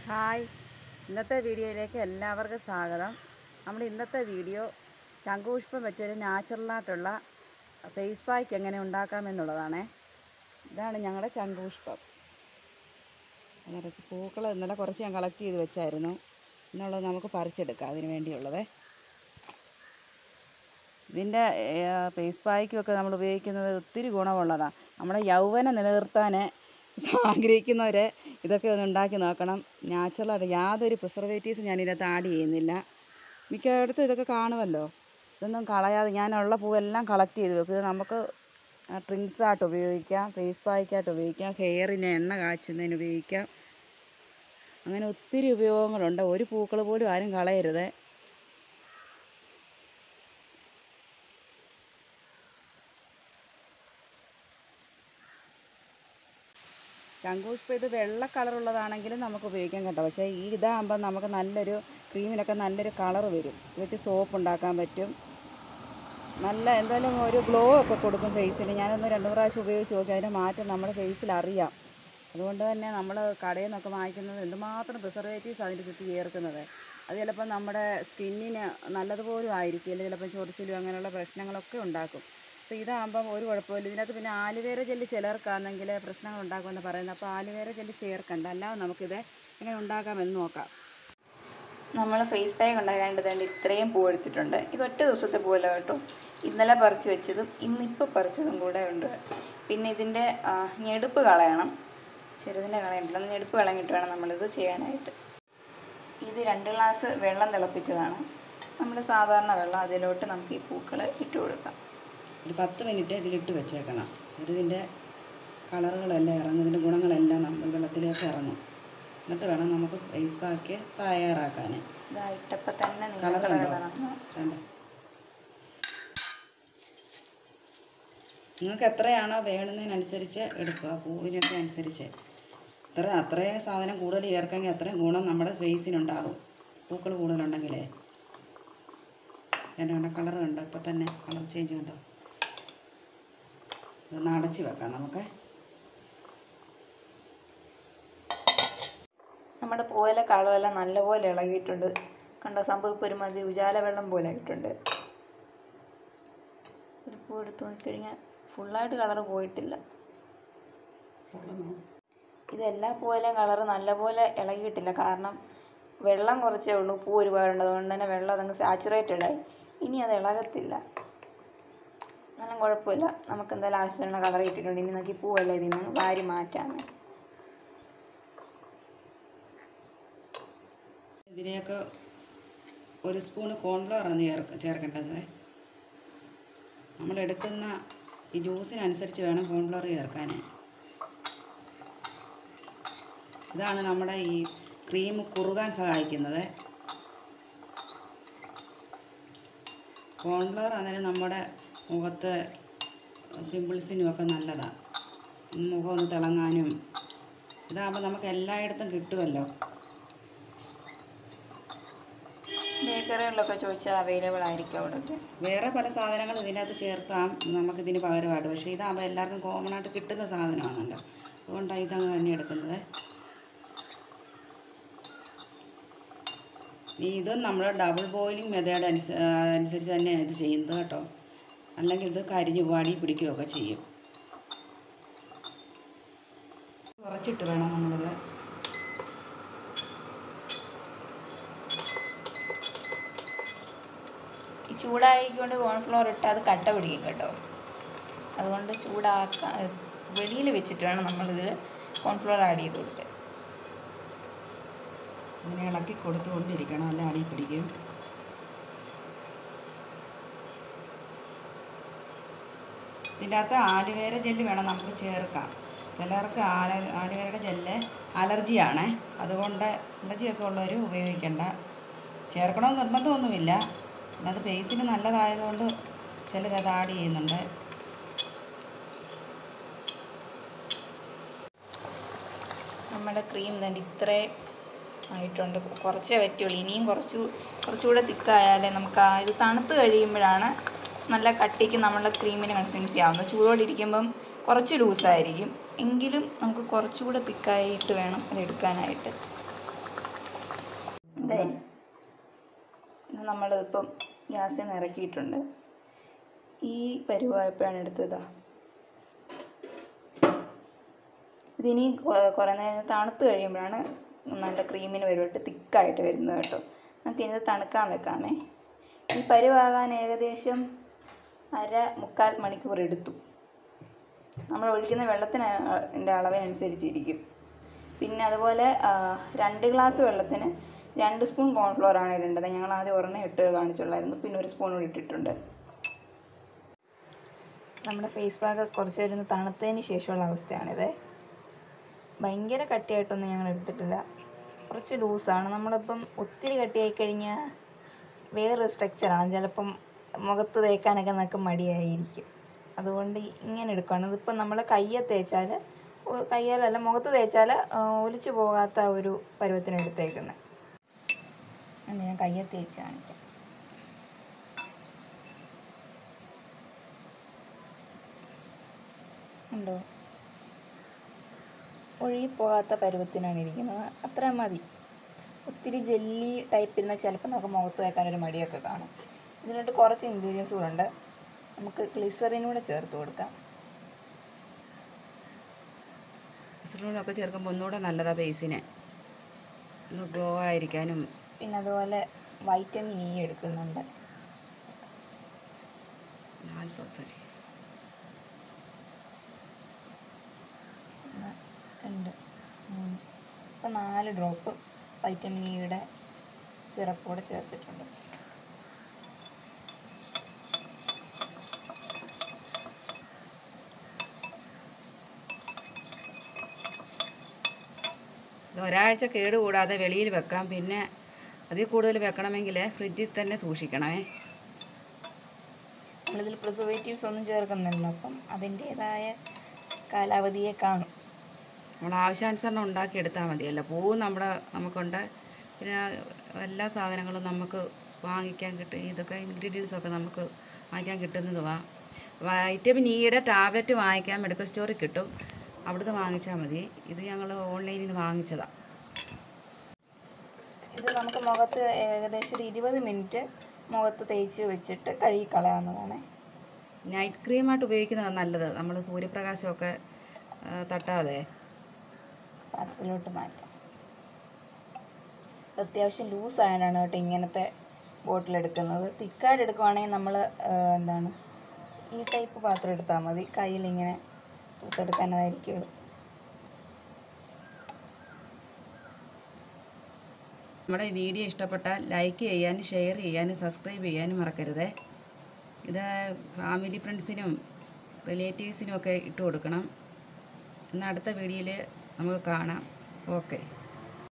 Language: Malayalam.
ഹായ് ഇന്നത്തെ വീഡിയോയിലേക്ക് എല്ലാവർക്കും സ്വാഗതം നമ്മൾ ഇന്നത്തെ വീഡിയോ ശംഖുപുഷ്പം വെച്ചൊരു നാച്ചുറലായിട്ടുള്ള ഫേസ് പാക്ക് എങ്ങനെ ഉണ്ടാക്കാമെന്നുള്ളതാണേ ഇതാണ് ഞങ്ങളുടെ ശംഖുപുഷ്പം കുറച്ച് പൂക്കൾ ഇന്നലെ കുറച്ച് ഞാൻ കളക്ട് ചെയ്ത് വെച്ചായിരുന്നു എന്നുള്ളത് നമുക്ക് പറിച്ചെടുക്കാം അതിന് വേണ്ടിയുള്ളതേ ഇതിൻ്റെ ഫേസ് പായ്ക്കുമൊക്കെ നമ്മൾ ഉപയോഗിക്കുന്നത് ഒത്തിരി ഗുണമുള്ളതാണ് നമ്മുടെ യൗവനം നിലനിർത്താൻ ആഗ്രഹിക്കുന്നവർ ഇതൊക്കെ ഒന്ന് ഉണ്ടാക്കി നോക്കണം നാച്ചുറലായിട്ട് യാതൊരു പ്രിസർവേറ്റീവ്സും ഞാൻ ഇതിനകത്ത് ആഡ് ചെയ്യുന്നില്ല മിക്കയിടത്തും ഇതൊക്കെ കാണുമല്ലോ ഇതൊന്നും കളയാതെ ഞാനുള്ള പൂവെല്ലാം കളക്ട് ചെയ്ത് വെക്കും ഇത് നമുക്ക് ഡ്രിങ്ക്സ് ആയിട്ട് ഉപയോഗിക്കാം ഫേസ് പായ്ക്കായിട്ട് ഉപയോഗിക്കാം ഹെയറിന് എണ്ണ കാച്ചുന്നതിന് ഉപയോഗിക്കാം അങ്ങനെ ഒത്തിരി ഉപയോഗങ്ങളുണ്ട് ഒരു പൂക്കൾ പോലും ആരും കളയരുത് ശംഖുപുഷ്പം ഇത് വെള്ള കളറുള്ളതാണെങ്കിലും നമുക്ക് ഉപയോഗിക്കാൻ കേട്ടോ പക്ഷേ ഈ ഇതാകുമ്പോൾ നമുക്ക് നല്ലൊരു ക്രീമിനൊക്കെ നല്ലൊരു കളർ വരും ഇത് വെച്ച് സോപ്പ് ഉണ്ടാക്കാൻ പറ്റും നല്ല എന്തായാലും ഒരു ഗ്ലോ ഒക്കെ കൊടുക്കും ഫേസിന് ഞാനൊന്ന് രണ്ട് പ്രാവശ്യം ഉപയോഗിച്ച് നോക്കി അതിൻ്റെ മാറ്റം നമ്മുടെ ഫേസിൽ അറിയാം അതുകൊണ്ട് തന്നെ നമ്മൾ കടയിൽ നിന്നൊക്കെ വാങ്ങിക്കുന്നത് എന്തുമാത്രം പ്രിസർവേറ്റീവ്സ് അതിൻ്റെ ചുറ്റി ചേർക്കുന്നത് അത് ചിലപ്പോൾ നമ്മുടെ സ്കിന്നിന് നല്ലതുപോലും ആയിരിക്കില്ല ചിലപ്പോൾ ചൊറിച്ചിലും അങ്ങനെയുള്ള പ്രശ്നങ്ങളൊക്കെ ഉണ്ടാക്കും അപ്പോൾ ഇതാകുമ്പം ഒരു കുഴപ്പമില്ല ഇതിനകത്ത് പിന്നെ ആലുവേര ജെല്ല് ചിലർക്കാണെങ്കിൽ പ്രശ്നങ്ങൾ ഉണ്ടാക്കുമെന്ന് പറയുന്നത് അപ്പോൾ ആലുവേര ജെല്ല് ചേർക്കണ്ട അല്ലാതെ നമുക്കിത് എങ്ങനെ ഉണ്ടാക്കാമെന്ന് നോക്കാം നമ്മൾ ഫേസ് പാക്ക് ഉണ്ടാക്കാനായിട്ട് വേണ്ടി ഇത്രയും പൂ എടുത്തിട്ടുണ്ട് ഇത് ഒറ്റ ദിവസത്തെ പോലെ കേട്ടോ ഇന്നലെ പറിച്ച് വെച്ചതും ഇന്നിപ്പോൾ പറിച്ചതും കൂടെ ഉണ്ട് പിന്നെ ഇതിൻ്റെ ആ, ഞെടുപ്പ് കളയണം ചെറുതിൻ്റെ കളയണ്ടില്ല ഞെടുപ്പ് കളഞ്ഞിട്ട് വേണം നമ്മളിത് ചെയ്യാനായിട്ട് ഇത് രണ്ട് ഗ്ലാസ് വെള്ളം തിളപ്പിച്ചതാണ് നമ്മൾ സാധാരണ വെള്ളം അതിലോട്ട് നമുക്ക് ഈ പൂക്കൾ ഇട്ട് കൊടുക്കാം ഒരു പത്ത് മിനിറ്റ് ഇതിലിട്ട് വെച്ചേക്കണം എന്നിട്ട് ഇതിൻ്റെ കളറുകളെല്ലാം ഇറങ്ങും ഇതിൻ്റെ ഗുണങ്ങളെല്ലാം നമ്മൾ വെള്ളത്തിലേക്ക് ഇറങ്ങും എന്നിട്ട് വേണം നമുക്ക് ഫേസ് പാക്ക് തയ്യാറാക്കാൻ ഇതാ ഇട്ടപ്പോൾ തന്നെ നീല കളർ കളർ ഉണ്ടോ ഇറങ്ങും വേണ്ട നിങ്ങൾക്ക് എത്രയാണോ വേണ്ടുന്നതിനനുസരിച്ച് എടുക്കുക പൂവിനൊക്കെ അനുസരിച്ച് ഇത്ര അത്രയും സാധനം കൂടുതൽ ചേർക്കെങ്കിൽ അത്രയും ഗുണം നമ്മുടെ ഫേസിനുണ്ടാകും പൂക്കൾ കൂടുതലുണ്ടെങ്കിലേ എൻ്റെ കണ്ട കളർ കണ്ടോ ഇപ്പം തന്നെ കളർ ചേഞ്ച് കണ്ടോ ഇതൊന്ന് അടച്ച് വെക്കാം നമുക്ക് നമ്മുടെ പൂവിലെ കളറെല്ലാം നല്ലപോലെ ഇളകിയിട്ടുണ്ട് കണ്ടോ സംഭവം ഇപ്പോൾ ഒരുമാതിരി ഉജാല വെള്ളം പോലെ ആയിട്ടുണ്ട് ഒരു പൂ എടുത്ത് നോക്കിക്കഴിഞ്ഞാൽ ഫുള്ളായിട്ട് കളറ് പോയിട്ടില്ല ഇതെല്ലാ പൂവിലെയും കളറ് നല്ലപോലെ ഇളകിയിട്ടില്ല കാരണം വെള്ളം കുറച്ചേ ഉള്ളൂ പൂ ഒരുപാടുണ്ട് അതുകൊണ്ട് തന്നെ വെള്ളം അതങ്ങ് സാച്ചുറേറ്റഡ് ആയി ഇനി അത് ഇളകത്തില്ല എന്നാലും കുഴപ്പമില്ല നമുക്ക് എന്തായാലും ആവശ്യത്തിനുള്ള കളർ കിട്ടിയിട്ടുണ്ട് ഇനി നമുക്ക് ഈ പൂവെല്ലാം ഇതിൽ നിന്ന് വാരി മാറ്റാമെന്ന് ഇതിനെയൊക്കെ ഒരു സ്പൂണ് കോൺഫ്ലവറാണ് ചേർക്ക് ചേർക്കേണ്ടത് നമ്മൾ എടുക്കുന്ന ഈ ജ്യൂസിനനുസരിച്ച് വേണം കോൺഫ്ലവർ ചേർക്കാൻ ഇതാണ് നമ്മുടെ ഈ ക്രീം കുറുകാൻ സഹായിക്കുന്നത് കോൺഫ്ലവർ അന്നേരം നമ്മുടെ മുഖത്ത് പിമ്പിൾസിനും ഒക്കെ നല്ലതാണ് മുഖം ഒന്ന് തിളങ്ങാനും ഇതാകുമ്പോൾ നമുക്ക് എല്ലായിടത്തും കിട്ടുമല്ലോ ബേക്കറികളിലൊക്കെ ചോദിച്ചാൽ അവൈലബിൾ ആയിരിക്കും അവിടെയൊക്കെ വേറെ പല സാധനങ്ങൾ ഇതിനകത്ത് ചേർക്കാം നമുക്കിതിന് പകരമായിട്ട് പക്ഷേ ഇതാകുമ്പോൾ എല്ലാവർക്കും കോമൺ ആയിട്ട് കിട്ടുന്ന സാധനമാണല്ലോ അതുകൊണ്ടാണ് ഇതങ്ങ് തന്നെ എടുക്കുന്നത് ഈ ഇതും നമ്മൾ ഡബിൾ ബോയിലിംഗ് മെത്തേഡ് അനുസ അനുസരിച്ച് തന്നെയാണ് ഇത് ചെയ്യുന്നത് കേട്ടോ അല്ലെങ്കിൽ ഇത് കരിഞ്ഞു പാടി പിടിക്കുകയൊക്കെ ചെയ്യും കുറച്ചിട്ട് വേണം നമ്മളിത് ഈ ചൂടായിക്കൊണ്ട് കോൺഫ്ലോർ ഇട്ട് അത് കട്ട പിടിക്കും കേട്ടോ അതുകൊണ്ട് ചൂടാക്കാൻ വെളിയിൽ വെച്ചിട്ട് വേണം നമ്മളിതിൽ കോൺഫ്ലോർ ആഡ് ചെയ്ത് കൊടുക്കാൻ ഇങ്ങനെ ഇളക്കി കൊടുത്തുകൊണ്ടിരിക്കണം അല്ല അടി പിടിക്കും ഇതിൻ്റെ അകത്ത് ആലുവേര ജെല്ല് വേണം നമുക്ക് ചേർക്കാം ചിലർക്ക് ആല ആലുവേരയുടെ ജെല്ല് അലർജിയാണ് അതുകൊണ്ട് അലർജിയൊക്കെ ഉള്ളവർ ഉപയോഗിക്കണ്ട ചേർക്കണമെന്ന് നിർബന്ധമൊന്നുമില്ല പിന്നെ അത് ഫേസിന് നല്ലതായതുകൊണ്ട് ചിലരത് ആഡ് ചെയ്യുന്നുണ്ട് നമ്മുടെ ക്രീം തന്നെ ഇത്രേ ആയിട്ടുണ്ട് കുറച്ചേ പറ്റുള്ളൂ ഇനിയും കുറച്ച് കുറച്ചുകൂടെ തിക്കായാലേ നമുക്ക് ആ ഇത് തണുത്ത് കഴിയുമ്പോഴാണ് നല്ല കട്ടിക്ക് നമ്മളുടെ ക്രീമിന് കൺസിസ്റ്റൻസി ആവുന്നത് ചൂടോടിരിക്കുമ്പം കുറച്ച് ലൂസായിരിക്കും എങ്കിലും നമുക്ക് കുറച്ചുകൂടെ തിക്കായിട്ട് വേണം അത് എടുക്കാനായിട്ട് ഉണ്ടായിരുന്നു നമ്മളിതിപ്പം ഗ്യാസിൽ നിന്ന് ഇറക്കിയിട്ടുണ്ട് ഈ പരുവായപ്പോഴാണ് എടുത്തതാ ഇതിനി കൊ- കുറേ നേരം തണുത്ത് കഴിയുമ്പോഴാണ് നല്ല ക്രീമിന് വരുമായിട്ട് തിക്കായിട്ട് വരുന്നത് കേട്ടോ നമുക്ക് ഇനി ഇത് തണുക്കാൻ വെക്കാമേ ഈ പരുവാകാൻ ഏകദേശം അര മുക്കാൽ മണിക്കൂർ എടുത്തു നമ്മൾ ഒഴിക്കുന്ന വെള്ളത്തിന് ൻ്റെ അളവിനനുസരിച്ചിരിക്കും പിന്നെ അതുപോലെ ആ, രണ്ട് ഗ്ലാസ് വെള്ളത്തിന് രണ്ട് സ്പൂൺ കോൺഫ്ലോർ ആണ് ഇടേണ്ടത് ഞങ്ങൾ ആദ്യം ഒരെണ്ണം ഇട്ട് കാണിച്ചുള്ളായിരുന്നു പിന്നെ ഒരു സ്പൂൺ കൂടി ഇട്ടിട്ടുണ്ട് നമ്മുടെ ഫേസ് പാക്ക് കുറച്ച് നേരം ഒന്ന് തണുത്തതിന് ശേഷമുള്ള അവസ്ഥയാണിത് ഭയങ്കര കട്ടിയായിട്ടൊന്നും ഞങ്ങൾ എടുത്തിട്ടില്ല കുറച്ച് ലൂസാണ് നമ്മളിപ്പം ഒത്തിരി കട്ടിയായി കഴിഞ്ഞാൽ വേറൊരു സ്ട്രക്ചറാണ് ചിലപ്പം മുഖത്ത് തേക്കാനൊക്കെ നമുക്ക് മടിയായിരിക്കും അതുകൊണ്ട് ഇങ്ങനെ എടുക്കുകയാണ് ഇതിപ്പം നമ്മൾ കയ്യെ തേച്ചാൽ കയ്യാലല്ല മുഖത്ത് തേച്ചാൽ ഒലിച്ചു പോകാത്ത ഒരു പരുവത്തിന് എടുത്തേക്കുന്നത് ഞാൻ കയ്യെ തേച്ച് കാണിക്കാം ഉണ്ടോ ഒഴുകിപ്പോകാത്ത പരുവത്തിനാണ് ഇരിക്കുന്നത് അത്ര മതി ഒത്തിരി ജെല്ലി ടൈപ്പ് ഇരുന്നാൽ ചിലപ്പോൾ നമുക്ക് മുഖത്ത് വയ്ക്കാൻ ഒരു മടിയൊക്കെ കാണും ഇതിനായിട്ട് കുറച്ച് ഇൻഗ്രീഡിയൻസ് കൂടെ ഉണ്ട് നമുക്ക് ഗ്ലിസറിനും കൂടെ ചേർത്ത് കൊടുക്കാം ഒക്കെ ചേർക്കുമ്പോൾ ഒന്നുകൂടെ നല്ലതാണ് ബേസിന് ഒന്ന് ഗ്ലോ ആയിരിക്കാനും പിന്നെ അതുപോലെ വൈറ്റമിൻ ഇ എടുക്കുന്നുണ്ട് നാല് തൊട്ടരി ഒന്ന്, രണ്ട് മൂന്ന് ഇപ്പം നാല് ഡ്രോപ്പ് വൈറ്റമിൻ ഇയുടെ സിറപ്പ് കൂടെ ചേർത്തിട്ടുണ്ട് ഇത് ഒരാഴ്ച കേട് കൂടാതെ വെളിയിൽ വെക്കാം പിന്നെ അതിൽ കൂടുതൽ വെക്കണമെങ്കിൽ ഫ്രിഡ്ജിൽ തന്നെ സൂക്ഷിക്കണമേ നമ്മളിതിൽ പ്രിസർവേറ്റീവ്സ് ഒന്നും ചേർക്കുന്നില്ല അപ്പം അതിൻ്റേതായ കാലാവധിയെ കാണും നമ്മൾ ആവശ്യാനുസരണം ഉണ്ടാക്കിയെടുത്താൽ മതിയല്ലോ പൂവ് നമ്മുടെ നമുക്കുണ്ട് പിന്നെ എല്ലാ സാധനങ്ങളും നമുക്ക് വാങ്ങിക്കാൻ കിട്ടും ഇതൊക്കെ ഇൻഗ്രീഡിയൻസ് ഒക്കെ നമുക്ക് വാങ്ങിക്കാൻ കിട്ടുന്നതുവാ വൈറ്റമിൻ ഇയുടെ ടാബ്ലറ്റ് വാങ്ങിക്കാൻ മെഡിക്കൽ സ്റ്റോറിൽ കിട്ടും അവിടുന്ന് വാങ്ങിച്ചാൽ മതി ഇത് ഞങ്ങൾ ഓൺലൈനിൽ നിന്ന് വാങ്ങിച്ചതാണ് ഇത് നമുക്ക് മുഖത്ത് ഏകദേശം ഒരു ഇരുപത് മിനിറ്റ് മുഖത്ത് തേച്ച് വെച്ചിട്ട് കഴുകി കളയാവുന്നതാണ് നൈറ്റ് ക്രീമായിട്ട് ഉപയോഗിക്കുന്നതാണ് നല്ലത് നമ്മൾ സൂര്യപ്രകാശമൊക്കെ ആ, തട്ടാതെ പാത്രത്തിലോട്ട് മാറ്റാം ഇത് അത്യാവശ്യം ലൂസ് ആയതാണ് കേട്ടോ ഇങ്ങനത്തെ ബോട്ടിൽ എടുക്കുന്നത് തിക്കായിട്ട് എടുക്കുവാണെങ്കിൽ നമ്മൾ എന്താണ് ഈ ടൈപ്പ് പാത്രം എടുത്താൽ മതി കയ്യിൽ ഇങ്ങനെ തൂത്തെടുക്കാനതായിരിക്കും എളുപ്പം നമ്മുടെ ഈ വീഡിയോ ഇഷ്ടപ്പെട്ടാൽ ലൈക്ക് ചെയ്യാനും ഷെയർ ചെയ്യാനും സബ്സ്ക്രൈബ് ചെയ്യാനും മറക്കരുതേ ഇത് ഫാമിലി ഫ്രണ്ട്സിനും റിലേറ്റീവ്സിനും ഒക്കെ ഇട്ട് കൊടുക്കണം എന്നാൽ അടുത്ത വീഡിയോയിൽ നമുക്ക് കാണാം ഓക്കെ